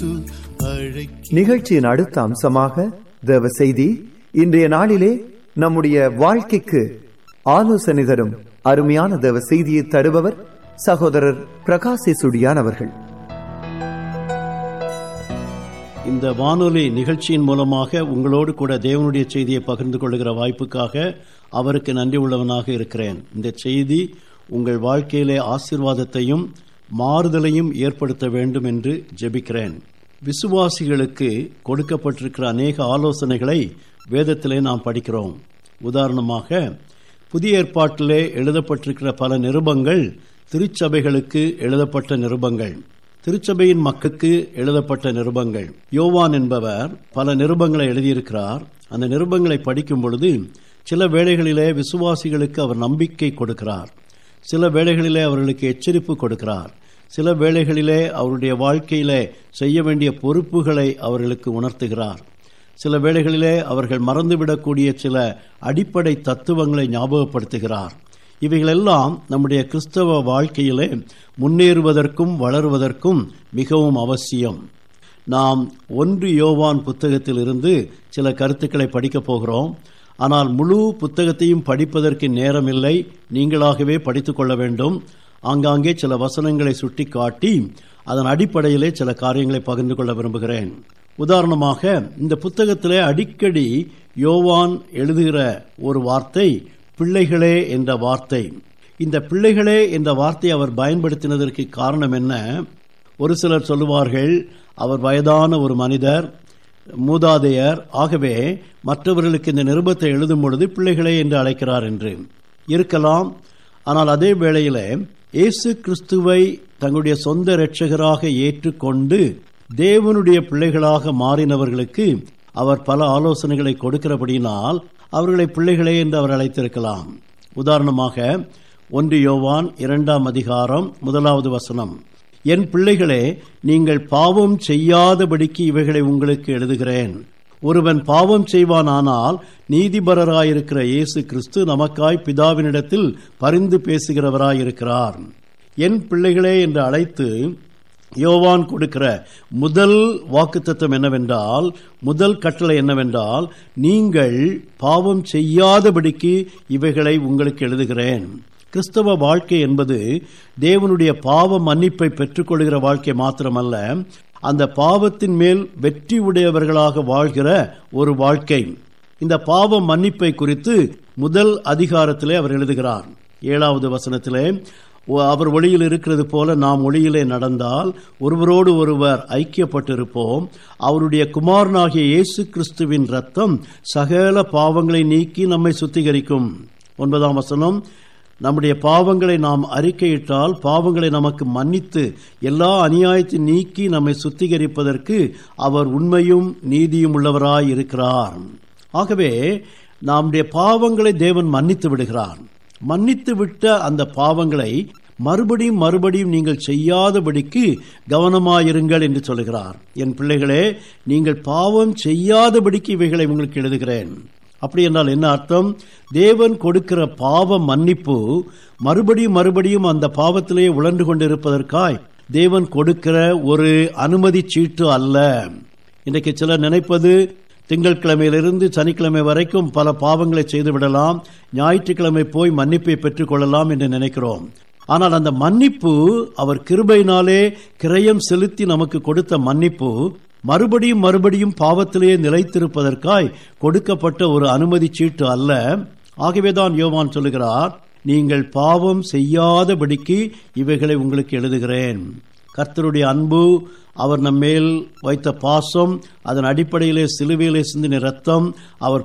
இயேசு அழைக்க நிகழ்ச்சியின் அடுத்த அம்சமாக தேவ செய்தி இன்றைய நாளிலே நம்முடைய வாழ்க்கைக்கு ஆலோசனை தரும் அருமையான தேவ செய்தியை தருபவர் சகோதரர் பிரகாசி சுடியான் அவர்கள் இந்த வானொலி நிகழ்ச்சியின் மூலமாக உங்களோடு கூட தேவனுடைய செய்தியை பகிர்ந்து கொள்கிற வாய்ப்புக்காக அவருக்கு நன்றி உள்ளவனாக இருக்கிறேன் இந்த செய்தி உங்கள் வாழ்க்கையிலே ஆசீர்வாதத்தையும் மாறுதலையும் ஏற்படுத்த வேண்டும் என்று ஜெபிக்கிறேன் விசுவாசிகளுக்கு கொடுக்கப்பட்டிருக்கிற அநேக ஆலோசனைகளை வேதத்திலே நாம் படிக்கிறோம் உதாரணமாக புதிய ஏற்பாட்டிலே எழுதப்பட்டிருக்கிற பல நிருபங்கள் திருச்சபைகளுக்கு எழுதப்பட்ட நிருபங்கள் திருச்சபையின் மக்களுக்கு எழுதப்பட்ட நிருபங்கள் யோவான் என்பவர் பல நிருபங்களை எழுதியிருக்கிறார் அந்த நிருபங்களை படிக்கும் பொழுது சில வேளைகளிலே விசுவாசிகளுக்கு அவர் நம்பிக்கை கொடுக்கிறார் சில வேளைகளிலே அவர்களுக்கு எச்சரிப்பு கொடுக்கிறார் சில வேளைகளிலே அவருடைய வாழ்க்கையிலே செய்ய வேண்டிய பொறுப்புகளை அவர்களுக்கு உணர்த்துகிறார் சில வேளைகளிலே அவர்கள் மறந்துவிடக்கூடிய சில அடிப்படை தத்துவங்களை ஞாபகப்படுத்துகிறார் இவைகளெல்லாம் நம்முடைய கிறிஸ்தவ வாழ்க்கையிலே முன்னேறுவதற்கும் வளருவதற்கும் மிகவும் அவசியம் நாம் ஒன்று யோவான் புத்தகத்தில் இருந்து சில கருத்துக்களை படிக்கப் போகிறோம் ஆனால் முழு புத்தகத்தையும் படிப்பதற்கு நேரமில்லை நீங்களாகவே படித்துக் கொள்ள வேண்டும் ஆங்காங்கே சில வசனங்களை சுட்டி காட்டி அதன் அடிப்படையிலே சில காரியங்களை பகிர்ந்து கொள்ள விரும்புகிறேன் உதாரணமாக இந்த புத்தகத்திலே அடிக்கடி யோவான் எழுதுகிற ஒரு வார்த்தை பிள்ளைகளே என்ற வார்த்தை இந்த பிள்ளைகளே என்ற வார்த்தையை அவர் பயன்படுத்தினதற்கு காரணம் என்ன ஒரு சிலர் சொல்லுவார்கள் அவர் வயதான ஒரு மனிதர் மூதாதையர் ஆகவே மற்றவர்களுக்கு இந்த நிருபத்தை எழுதும் பொழுது பிள்ளைகளே என்று அழைக்கிறார் என்று இருக்கலாம் ஆனால் அதே வேளையிலே இயேசு கிறிஸ்துவை தங்களுடைய சொந்த இரட்சகராக ஏற்றுக்கொண்டு தேவனுடைய பிள்ளைகளாக மாறினவர்களுக்கு அவர் பல ஆலோசனைகளை கொடுக்கிறபடியினால் அவர்களை பிள்ளைகளே என்று அவர் அழைத்திருக்கலாம் உதாரணமாக ஒன்று யோவான் இரண்டாம் அதிகாரம் முதலாவது வசனம் என் பிள்ளைகளே நீங்கள் பாவம் செய்யாதபடிக்கு இவைகளை உங்களுக்கு எழுதுகிறேன் ஒருவன் பாவம் செய்வானானால் நீதிபரராயிருக்கிற இயேசு கிறிஸ்து நமக்காய் பிதாவினிடத்தில் பரிந்து பேசுகிறவராயிருக்கிறார் என் பிள்ளைகளே என்று அழைத்து யோவான் கொடுக்கிற முதல் வாக்குத்தத்தம் என்னவென்றால் முதல் கட்டளை என்னவென்றால் நீங்கள் பாவம் செய்யாதபடிக்கு இவைகளை உங்களுக்கு எழுதுகிறேன் கிறிஸ்தவ வாழ்க்கை என்பது தேவனுடைய பாவ மன்னிப்பை பெற்றுக்கொள்கிற வாழ்க்கை மாத்திரமல்ல அந்த பாவத்தின் மேல் வெற்றி உடையவர்களாக வாழ்கிற ஒரு வாழ்க்கை இந்த பாவ மன்னிப்பை குறித்து முதல் அதிகாரத்திலே அவர் எழுதுகிறார் ஏழாவது வசனத்திலே அவர் ஒளியில் இருக்கிறது போல நாம் ஒளியிலே நடந்தால் ஒருவரோடு ஒருவர் ஐக்கியப்பட்டிருப்போம் அவருடைய குமாரனாகிய இயேசு கிறிஸ்துவின் ரத்தம் சகல பாவங்களை நீக்கி நம்மை சுத்திகரிக்கும் ஒன்பதாம் வசனம் நம்முடைய பாவங்களை நாம் அறிக்கையிட்டால் பாவங்களை நமக்கு மன்னித்து எல்லா அநியாயத்தை நீக்கி நம்மை சுத்திகரிப்பதற்கு அவர் உண்மையும் நீதியும் உள்ளவராய் இருக்கிறார் ஆகவே நம்முடைய பாவங்களை தேவன் மன்னித்து விடுகிறார் மன்னித்து விட்ட அந்த பாவங்களை மறுபடியும் மறுபடியும் நீங்கள் செய்யாதபடிக்கு கவனமாயிருங்கள் என்று சொல்லுகிறார் என் பிள்ளைகளே நீங்கள் பாவம் செய்யாதபடிக்கு இவைகளை உங்களுக்கு எழுதுகிறேன் அப்படி என்றால் என்ன அர்த்தம் தேவன் கொடுக்கிற பாவ மன்னிப்பு மறுபடியும் மறுபடியும் அந்த பாவத்திலே உழன்று கொண்டிருப்பதற்காய் தேவன் கொடுக்கிற ஒரு அனுமதி சீட்டு அல்ல இன்றைக்கு சிலர் நினைப்பது திங்கட்கிழமையிலிருந்து சனிக்கிழமை வரைக்கும் பல பாவங்களை செய்து விடலாம் ஞாயிற்றுக்கிழமை போய் மன்னிப்பை பெற்றுக்கொள்ளலாம் என்று நினைக்கிறோம் ஆனால் அந்த மன்னிப்பு அவர் கிருபையினாலே கிரயம் செலுத்தி நமக்கு கொடுத்த மன்னிப்பு மறுபடியும் மறுபடியும் பாவத்திலேயே நிலைத்திருப்பதற்காய் கொடுக்கப்பட்ட ஒரு அனுமதி சீட்டு அல்ல ஆகவேதான் யோவான் சொல்லுகிறார் நீங்கள் பாவம் செய்யாதபடிக்கு இவைகளை உங்களுக்கு எழுதுகிறேன் கர்த்தருடைய அன்பு அவர் நம்மேல் வைத்த பாசம் அதன் அடிப்படையிலே சிலுவையிலே சிந்தின ரத்தம் அவர்